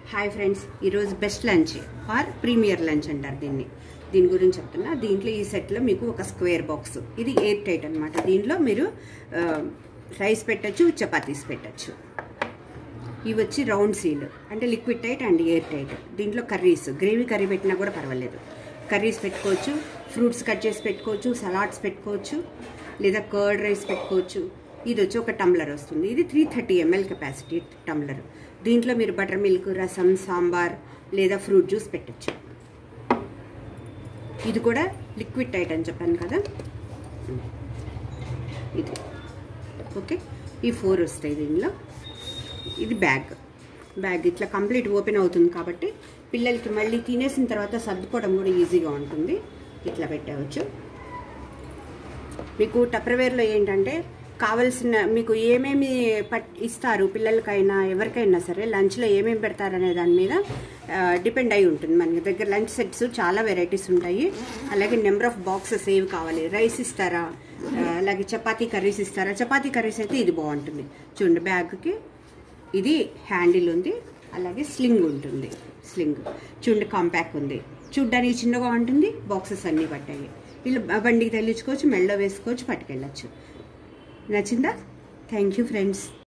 hi friends ఈరోజు best lunch or premier lunch అంటారు దీన్ని దీని గురించి చెప్తున్నా దీంట్లో ఈ సెట్లో మీకు ఒక స్క్వేర్ బాక్స్ ఇది ఎయిర్ టైట్ అనమాట దీంట్లో మీరు ఆ, రైస్ పెట్టచ్చు చపాతీస్ పెట్టచ్చు ఇవి వచ్చి రౌండ్ సీల్ అంటే liquid tight and air tight దీంట్లో కర్రీస్ గ్రేవీ కర్రీ పెట్టినా కూడా పర్వాలేదు కర్రీస్ పెట్టుకోవచ్చు ఫ్రూట్స్ కట్ చేసి పెట్టుకోవచ్చు సలాడ్స్ పెట్టుకోవచ్చు లేదా కర్డ్ రైస్ పెట్టుకోవచ్చు ఇది వచ్చి ఒక టంబ్లర్ వస్తుంది ఇది three thirty ML capacity tumbler దీంట్లో మీరు బటర్ మిల్క్ రసం సాంబార్ లేదా ఫ్రూట్ జ్యూస్ పెట్టచ్చు ఇది కూడా లిక్విడ్ టైట్ అని చెప్పాను కదా ఇది ఓకే ఈ ఫోర్ వస్తాయి దీనిలో ఇది బ్యాగ్ బ్యాగ్ ఇట్లా కంప్లీట్ ఓపెన్ అవుతుంది కాబట్టి పిల్లలకి మళ్ళీ తినేసిన తర్వాత సర్దుకోవడం కూడా ఈజీగా ఉంటుంది ఇట్లా పెట్టవచ్చు మీకు టప్రవేర్లో ఏంటంటే కావలసిన మీకు ఏమేమి పట్ ఇస్తారు పిల్లలకైనా ఎవరికైనా సరే లంచ్లో ఏమేమి పెడతారనే దాని మీద డిపెండ్ అయి ఉంటుంది మన దగ్గర లంచ్ సెట్స్ చాలా వెరైటీస్ ఉంటాయి అలాగే నెంబర్ ఆఫ్ బాక్సెస్ ఏవి కావాలి రైస్ ఇస్తారా ఆ, అలాగే చపాతీ కర్రీస్ ఇస్తారా చపాతీ కర్రీస్ అయితే ఇది బాగుంటుంది చూడండి బ్యాగ్కి ఇది హ్యాండిల్ ఉంది అలాగే స్లింగ్ ఉంటుంది స్లింగ్ చూడండి కాంపాక్ట్ ఉంది చూడ్డానికి చిన్నగా ఉంటుంది బాక్సెస్ అన్నీ పట్టాయి వీళ్ళు బండికి తగిలించుకోవచ్చు మెళ్ళో వేసుకోవచ్చు పట్టుకెళ్ళచ్చు నచ్చిందా థ్యాంక్ యూ ఫ్రెండ్స్